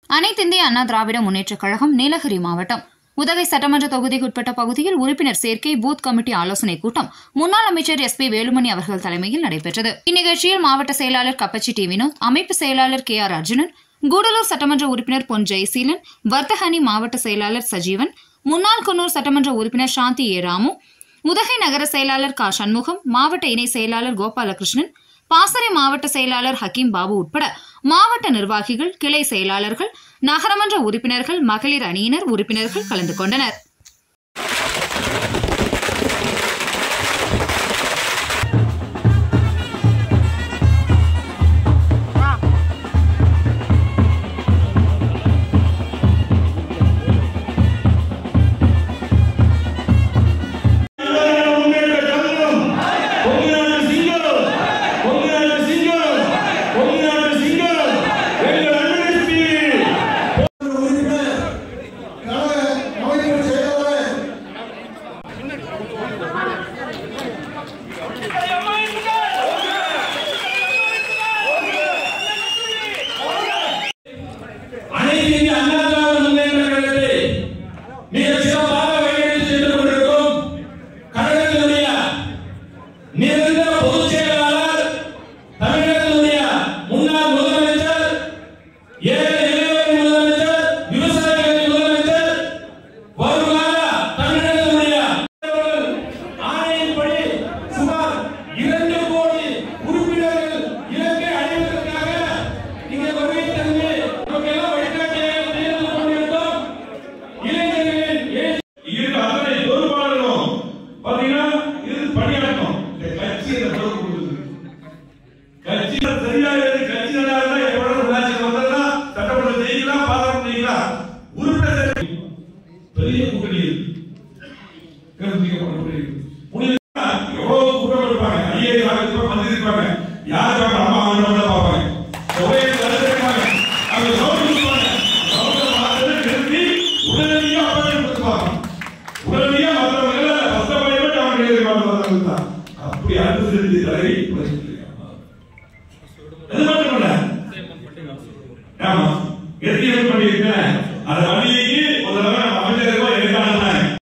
அனைத்திந்திய அண்ணா திராவிட முன்னேற்றக் கழகம் நீலகிரி மாவட்டம் உதகை சட்டமன்ற தொகுதிக்குட்பட்ட பகுதியில் உறுப்பினர் சேர்க்கை பூத் கமிட்டி ஆலோசனைக் கூட்டம் முன்னாள் அமைச்சர் எஸ் பி வேலுமணி அவர்கள் தலைமையில் நடைபெற்றது இந்நிகழ்ச்சியில் மாவட்ட செயலாளர் கப்பச்சி டி வினோத் அமைப்பு செயலாளர் கே ஆர் அர்ஜுனன் கூடலூர் சட்டமன்ற உறுப்பினர் பொன் ஜெயசீலன் வர்த்தகனி மாவட்ட செயலாளர் சஜீவன் முன்னாள் குன்னூர் சட்டமன்ற உறுப்பினர் சாந்தி ஏ ராமு உதகை நகர செயலாளர் கா சண்முகம் மாவட்ட இணை செயலாளர் கோபாலகிருஷ்ணன் பாசறை மாவட்ட செயலாளர் ஹக்கீம் பாபு உட்பட மாவட்ட நிர்வாகிகள் கிளை செயலாளர்கள் நகரமன்ற உறுப்பினர்கள் மகளிர் அணியினர் உறுப்பினர்கள் கலந்து கொண்டனர் அனைத்து இந்திய அண்ணா திராவிட முன்னேற்ற கழகத்தை மிக சிறப்பாக வழிநடத்தி சென்று கொண்டிருக்கும் கழகத்தினுடைய நிரந்தர பொதுச் செயலாளர் தமிழகத்தினுடைய முன்னாள் முதலமைச்சர் ஏழை எளியவரின் முதலமைச்சர் விவசாயிகளின் முதலமைச்சர் வருங்கால தமிழகத்தினுடைய ஆணையின்படி சுமார் இரண்டு கோடி உறுப்பினர்கள் இலக்கை அடைவதற்காக இங்கே வருகை தந்து நமக்கெல்லாம் வழிகாட்டியாக தேர்ந்து கொண்டிருந்தோம் இளைஞர்களின் எழு- இரு அத்தனை பொறுப்பாளர்களும் பாத்தீங்கன்னா இது பணியாற்றும் இந்த கட்சி இந்த பொறுப்பு கொடுக்குது கட்சி சரியா இருக்கு கட்சி நல்லா இருந்தா எவ்வளவு விளையாட்டு வந்தா சட்டமன்ற ஜெயிக்கலாம் பாராட்டு ஜெயிக்கலாம் உறுப்பினர் சேர்க்கை. பெரிய கூட்டணி இருக்கு கருத்துக்கப்படக்கூடிய முடிஞ்சா எவ்வளவு கூட்டம் இருப்பாங்க ஐஏஎஸ் ஆகிருப்பாங்க மந்திரி இருப்பாங்க யார் பார்ப்பாங்க அம்மா ஆண்டவங்கள பார்ப்பாங்க ஒரே கருத்து இருப்பாங்க அவங்க சவுண்ட் இருப்பாங்க சவுண்ட பார்த்து நிறுத்தி உடனடியா அப்பாயின்மெண்ட் கொடுப்பாங்க உடனடியா மற்றவங்க ஃபர்ஸ்ட் அப்பாயின்மெண்ட் அவங்க எதிர்பார்த்து தான் அப்படி அனுசரித்து தலைவி அது மட்டும் இல்ல ஆமா எதுக்கு